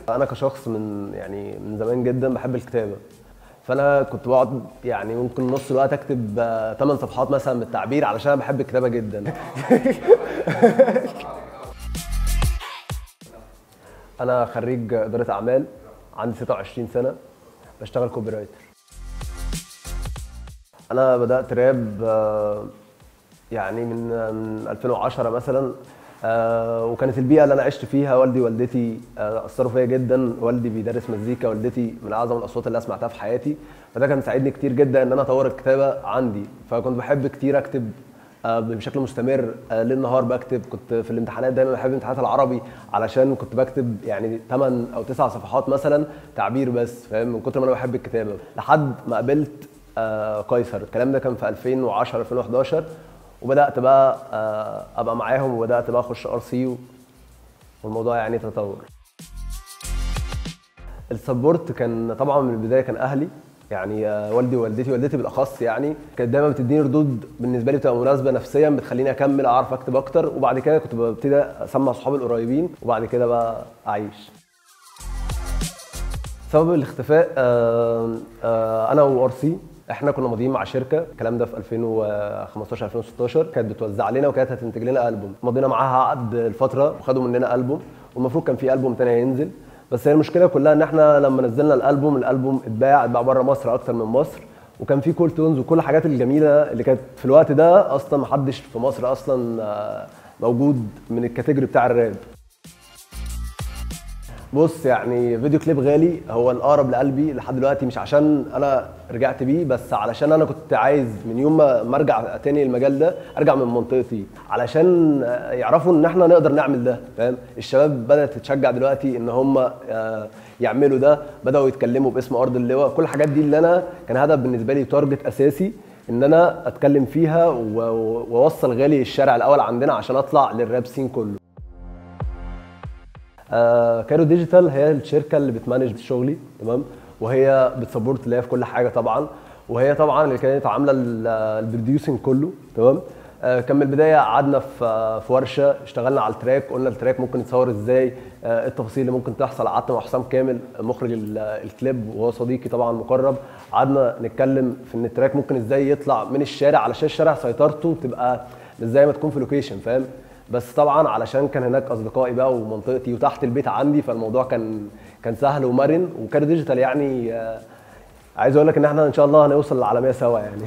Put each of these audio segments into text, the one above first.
انا كشخص من يعني من زمان جدا بحب الكتابه فانا كنت بقعد يعني ممكن نص الوقت اكتب 8 صفحات مثلا من التعبير علشان انا بحب الكتابه جدا انا خريج اداره اعمال عندي 26 سنه بشتغل كوبي رايتر انا بدات راب آه، يعني من من 2010 مثلا آه، وكانت البيئه اللي انا عشت فيها والدي ووالدتي آه، اثروا فيا جدا والدي بيدرس مزيكا والدتي من اعظم الاصوات اللي أنا سمعتها في حياتي فده كان ساعدني كتير جدا ان انا اطور الكتابه عندي فكنت بحب كتير اكتب آه، بشكل مستمر آه، ليل نهار بكتب كنت في الامتحانات دايما بحب امتحانات العربي علشان كنت بكتب يعني 8 او 9 صفحات مثلا تعبير بس فاهم من كتر ما انا بحب الكتابه لحد ما قابلت آه، قيصر الكلام ده كان في 2010 2011 وبدات بقى آه، ابقى معاهم وبدات بقى اخش ار سي والموضوع يعني تطور السبورت كان طبعا من البدايه كان اهلي يعني آه، والدي ووالدتي والدتي بالاخص يعني كانت دايما بتديني ردود بالنسبه لي بتبقى مناسبه نفسيا بتخليني اكمل اعرف اكتب اكتر وبعد كده كنت ببتدي اسمع صحابي القريبين وبعد كده بقى اعيش سبب الاختفاء آه، آه، انا وار سي احنا كنا ماضيين مع شركه الكلام ده في 2015 2016 كانت بتوزع لنا وكانت هتنتج لنا البوم مضينا معاها عقد الفتره وخدوا مننا البوم والمفروض كان في البوم تاني هينزل بس هي المشكله كلها ان احنا لما نزلنا الالبوم الالبوم اتباع اتباع بره مصر اكتر من مصر وكان في كول تونز وكل الحاجات الجميله اللي كانت في الوقت ده اصلا محدش في مصر اصلا آه، موجود من الكاتيجوري بتاع الراب بص يعني فيديو كليب غالي هو الاقرب لقلبي لحد دلوقتي مش عشان انا رجعت بيه بس علشان انا كنت عايز من يوم ما ما ارجع تاني المجال ده ارجع من منطقتي علشان آه، يعرفوا ان احنا نقدر نعمل ده فاهم الشباب بدات تتشجع دلوقتي ان هم آه، يعملوا ده بداوا يتكلموا باسم ارض اللواء كل الحاجات دي اللي انا كان هدف بالنسبه لي تارجت اساسي ان انا اتكلم فيها و- و- واوصل غالي الشارع الاول عندنا عشان اطلع للراب سين كله آه، كايرو ديجيتال هي الشركه اللي بتمانج شغلي تمام وهي بتسبورت ليا في كل حاجه طبعا وهي طبعا اللي كانت عامله البروديوسنج كله تمام آه، كان من البدايه قعدنا في آه، في ورشه اشتغلنا على التراك قلنا التراك ممكن يتصور ازاي آه، ايه التفاصيل اللي ممكن تحصل قعدت مع حسام كامل مخرج ال- الكليب وهو صديقي طبعا مقرب قعدنا نتكلم في ان التراك ممكن ازاي يطلع من الشارع علشان الشارع سيطرته تبقى مش زي ما تكون في لوكيشن فاهم بس طبعا علشان كان هناك اصدقائي بقى ومنطقتي وتحت البيت عندي فالموضوع كان كان سهل ومرن وكان ديجيتال يعني آه، عايز اقول لك ان احنا ان شاء الله هنوصل للعالميه سوا يعني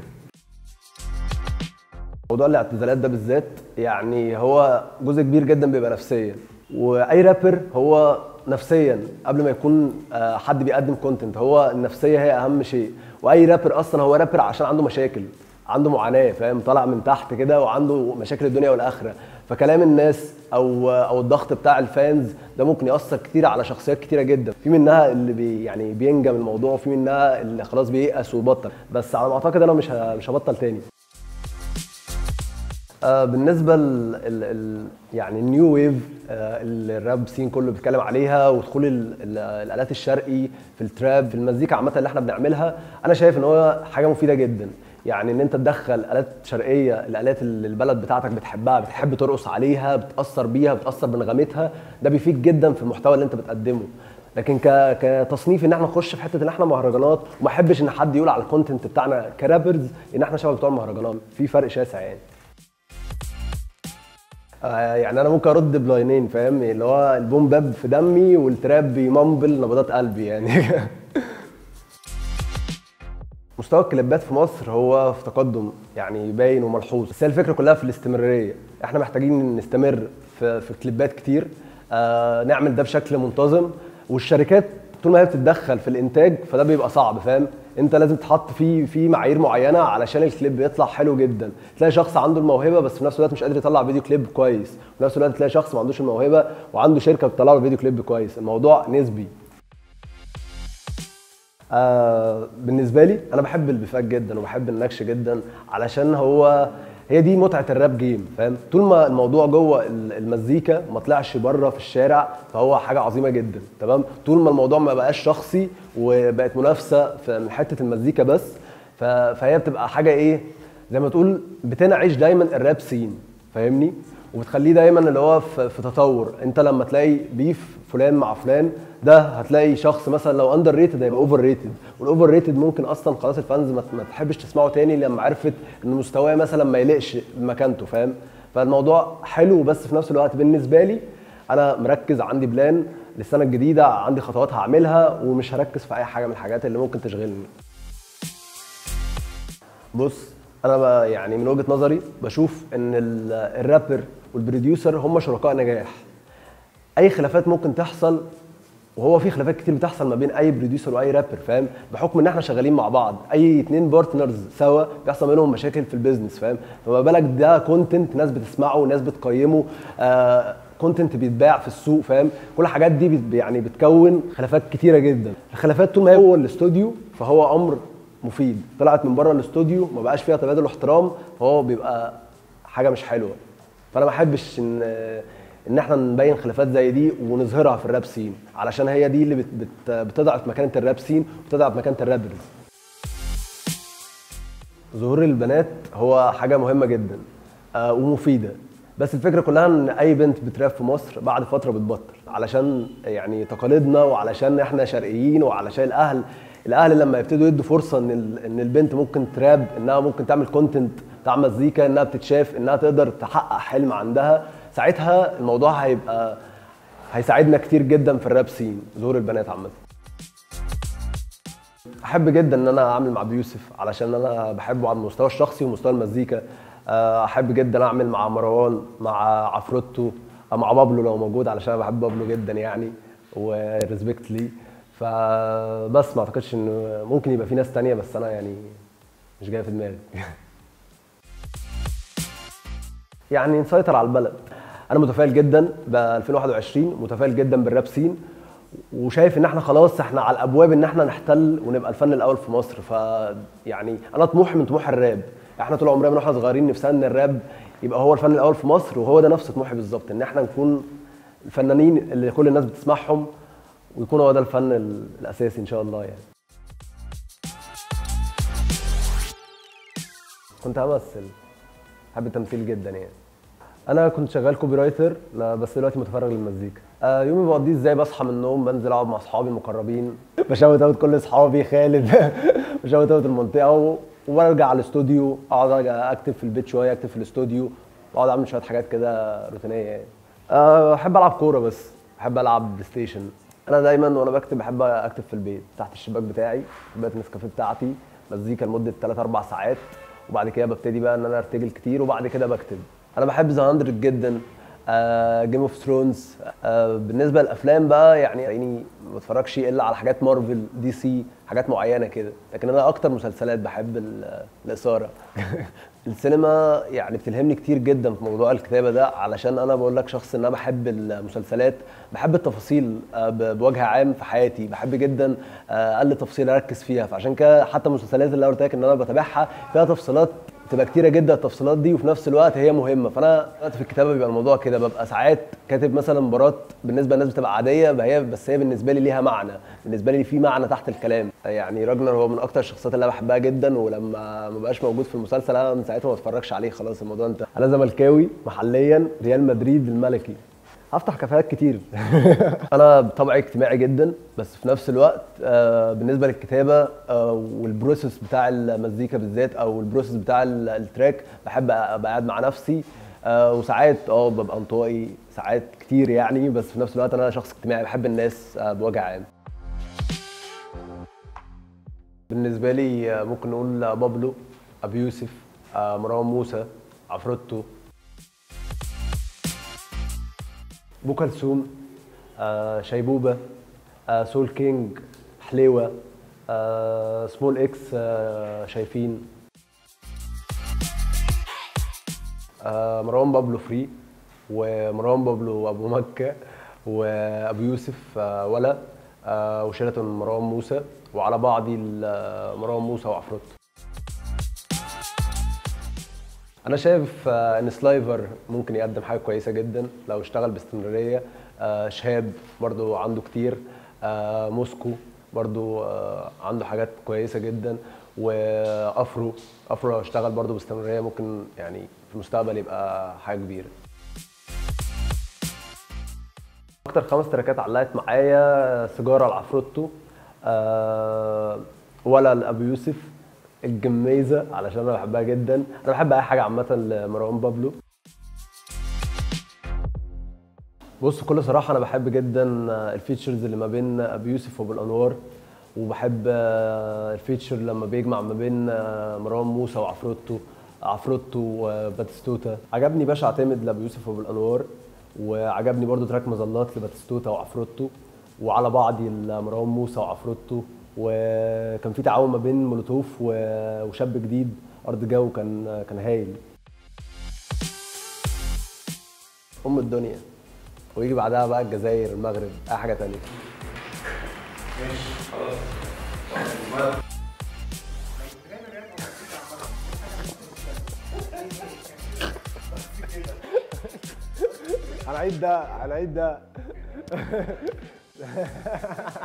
موضوع الاعتزالات ده بالذات يعني هو جزء كبير جدا بيبقى نفسيا واي رابر هو نفسيا قبل ما يكون آه، حد بيقدم كونتنت هو النفسيه هي اهم شيء واي رابر اصلا هو رابر عشان عنده مشاكل عنده معاناه فاهم طالع من تحت كده وعنده مشاكل الدنيا والاخره فكلام الناس او او الضغط بتاع الفانز ده ممكن ياثر كتير على شخصيات كتيره جدا في منها اللي بي يعني بينجم الموضوع وفي منها اللي خلاص بييأس ويبطل بس على ما اعتقد انا مش ه- مش هبطل تاني آه، بالنسبه ل ال ال يعني النيو ويف آه، اللي الراب سين كله بيتكلم عليها ودخول ال- ال- الالات الشرقي في التراب في المزيكا عامه اللي احنا بنعملها انا شايف ان هو حاجه مفيده جدا يعني ان انت تدخل الات شرقيه الالات اللي البلد بتاعتك بتحبها بتحب ترقص عليها بتاثر بيها بتاثر بنغمتها ده بيفيد جدا في المحتوى اللي انت بتقدمه لكن ك... كتصنيف ان احنا نخش في حته ان احنا مهرجانات وما احبش ان حد يقول على الكونتنت بتاعنا كرابرز ان احنا شبه بتوع المهرجانات في فرق شاسع يعني آه، يعني انا ممكن ارد بلاينين فاهم اللي هو البوم باب في دمي والتراب بيمامبل نبضات قلبي يعني مستوى الكليبات في مصر هو في تقدم يعني باين وملحوظ بس هي الفكره كلها في الاستمراريه احنا محتاجين نستمر في, في كليبات كتير آه نعمل ده بشكل منتظم والشركات طول ما هي بتتدخل في الانتاج فده بيبقى صعب فاهم انت لازم تحط في في معايير معينه علشان الكليب يطلع حلو جدا تلاقي شخص عنده الموهبه بس في نفس الوقت مش قادر يطلع فيديو كليب كويس في نفس الوقت تلاقي شخص ما عندوش الموهبه وعنده شركه بتطلع له فيديو كليب كويس الموضوع نسبي آه بالنسبه لي انا بحب البيفات جدا وبحب النكش جدا علشان هو هي دي متعه الراب جيم فاهم طول ما الموضوع جوه ال- المزيكا ما طلعش بره في الشارع فهو حاجه عظيمه جدا تمام طول ما الموضوع ما بقاش شخصي وبقت منافسه في من حته المزيكا بس ف- فهي بتبقى حاجه ايه زي ما تقول بتنعش دايما الراب سين فاهمني وبتخليه دايما اللي هو في, في تطور انت لما تلاقي بيف فلان مع فلان ده هتلاقي شخص مثلا لو اندر ريتد هيبقى اوفر ريتد والاوفر ريتد ممكن اصلا خلاص الفانز ما ما تحبش تسمعه تاني لما عرفت ان مستواه مثلا ما يليقش بمكانته فاهم فالموضوع حلو بس في نفس الوقت بالنسبه لي انا مركز عندي بلان للسنه الجديده عندي خطوات هعملها ومش هركز في اي حاجه من الحاجات اللي ممكن تشغلني بص انا ب- يعني من وجهه نظري بشوف ان ال- الرابر والبروديوسر هم شركاء نجاح اي خلافات ممكن تحصل وهو في خلافات كتير بتحصل ما بين اي بروديوسر واي رابر فاهم بحكم ان احنا شغالين مع بعض اي اتنين بارتنرز سوا بيحصل منهم مشاكل في البيزنس فاهم فما بالك ده كونتنت ناس بتسمعه وناس بتقيمه آه كونتنت بيتباع في السوق فاهم كل الحاجات دي بت يعني بتكون خلافات كتيره جدا الخلافات طول ما هي جوه الاستوديو فهو امر مفيد طلعت من بره الاستوديو ما بقاش فيها تبادل احترام فهو بيبقى حاجه مش حلوه فانا ما احبش ان ان احنا نبين خلافات زي دي ونظهرها في الراب سين علشان هي دي اللي بت بت بتضعف مكانه الراب سين وبتضعف مكانه الرابرز ظهور البنات هو حاجه مهمه جدا آه ومفيده بس الفكره كلها ان اي بنت بتراب في مصر بعد فتره بتبطل علشان يعني تقاليدنا وعلشان احنا شرقيين وعلشان الاهل الاهل لما يبتدوا يدوا فرصه ان ال- ان البنت ممكن تراب انها ممكن تعمل كونتنت بتاع مزيكا انها بتتشاف انها تقدر تحقق حلم عندها ساعتها الموضوع هيبقى هيساعدنا كتير جدا في الراب سين ظهور البنات عامه احب جدا ان انا اعمل مع بيوسف علشان انا بحبه على المستوى الشخصي ومستوى المزيكا آه، احب جدا اعمل مع مروان مع عفروتو آه، مع بابلو لو موجود علشان انا بحب بابلو جدا يعني وريسبكت ليه فبس ما اعتقدش انه ممكن يبقى في ناس تانية بس انا يعني مش جاي في دماغي يعني نسيطر على البلد انا متفائل جدا ب 2021 متفائل جدا بالراب سين وشايف ان احنا خلاص احنا على الابواب ان احنا نحتل ونبقى الفن الاول في مصر ف يعني انا طموحي من طموح الراب احنا طول عمرنا من واحنا صغيرين نفسنا ان الراب يبقى هو الفن الاول في مصر وهو ده نفس طموحي بالظبط ان احنا نكون الفنانين اللي كل الناس بتسمعهم ويكون هو ده الفن ال- الاساسي ان شاء الله يعني كنت همثل بحب التمثيل جدا يعني انا كنت شغال كوبي رايتر لا بس دلوقتي متفرغ للمزيكا آه يومي بقضيه ازاي بصحى من النوم بنزل اقعد مع اصحابي المقربين بشوت اوت كل اصحابي خالد بشوت اوت المنطقه و- وبرجع على الاستوديو اقعد اكتب في البيت شويه اكتب في الاستوديو واقعد اعمل شويه حاجات كده روتينيه يعني أه بحب العب كوره بس بحب العب بلاي ستيشن انا دايما وانا بكتب بحب اكتب في البيت تحت الشباك بتاعي كوبايه النسكافيه بتاعتي مزيكا لمده 3 4 ساعات وبعد كده ببتدي بقى ان انا ارتجل كتير وبعد كده بكتب انا بحب ذا 100 جدا جيم اوف ثرونز بالنسبه للافلام بقى يعني يعني ما بتفرجش الا على حاجات مارفل دي سي حاجات معينه كده لكن انا اكتر مسلسلات بحب ال- الاثاره السينما يعني بتلهمني كتير جدا في موضوع الكتابه ده علشان انا بقول لك شخص ان انا بحب المسلسلات بحب التفاصيل آه، ب- بوجه عام في حياتي بحب جدا آه، اقل تفصيل اركز فيها فعشان كده حتى المسلسلات اللي أنا قلت لك ان انا بتابعها فيها تفصيلات تبقى كتيره جدا التفصيلات دي وفي نفس الوقت هي مهمه فانا وقت في الكتابه بيبقى الموضوع كده ببقى ساعات كاتب مثلا مباراه بالنسبه للناس بتبقى عاديه بقى هي بس هي بالنسبه لي ليها معنى بالنسبه لي في معنى تحت الكلام يعني راجنر هو من اكتر الشخصيات اللي انا بحبها جدا ولما ما بقاش موجود في المسلسل انا من ساعتها ما بتفرجش عليه خلاص الموضوع انتهى انا زملكاوي محليا ريال مدريد الملكي هفتح كافيهات كتير انا بطبعي اجتماعي جدا بس في نفس الوقت آه، بالنسبه للكتابه آه، والبروسيس بتاع المزيكا بالذات او البروسيس بتاع ال- التراك بحب ابقى قاعد مع نفسي آه، وساعات اه ببقى انطوائي ساعات كتير يعني بس في نفس الوقت انا شخص اجتماعي بحب الناس آه، بوجه عام بالنسبه لي آه، ممكن نقول آه، بابلو ابي يوسف آه، مروان موسى عفروتو بو كلثوم آه شيبوبه آه سول كينج حليوه آه سمول اكس آه شايفين آه مروان بابلو فري ومروان بابلو ابو مكه وابو يوسف آه ولا آه وشيراتون مروان موسى وعلى بعضي ال- مروان موسى وعفروت انا شايف آه، ان سلايفر ممكن يقدم حاجه كويسه جدا لو اشتغل باستمراريه آه، شهاب برضو عنده كتير آه، موسكو برضو آه، عنده حاجات كويسه جدا وافرو افرو لو اشتغل برضه باستمراريه ممكن يعني في المستقبل يبقى حاجه كبيره اكتر خمس تراكات علقت معايا سيجاره العفروتو آه ولا لابو يوسف الجميزه علشان انا بحبها جدا انا بحب اي حاجه عامه لمروان بابلو بص بكل صراحه انا بحب جدا الفيتشرز اللي ما بين ابو يوسف وابو الانوار وبحب آه، الفيتشر لما بيجمع ما بين آه، مروان موسى وعفروتو عفروتو وباتستوتا عجبني باشا اعتمد لابو يوسف وابو الانوار وعجبني برضو تراك مظلات لباتستوتا وعفروتو وعلى بعضي لمروان موسى وعفروتو وكان في تعاون ما بين مولوتوف و- وشاب جديد ارض جو كان كان هايل ام الدنيا ويجي بعدها بقى الجزائر المغرب اي حاجه تانية هنعيد ده هنعيد ده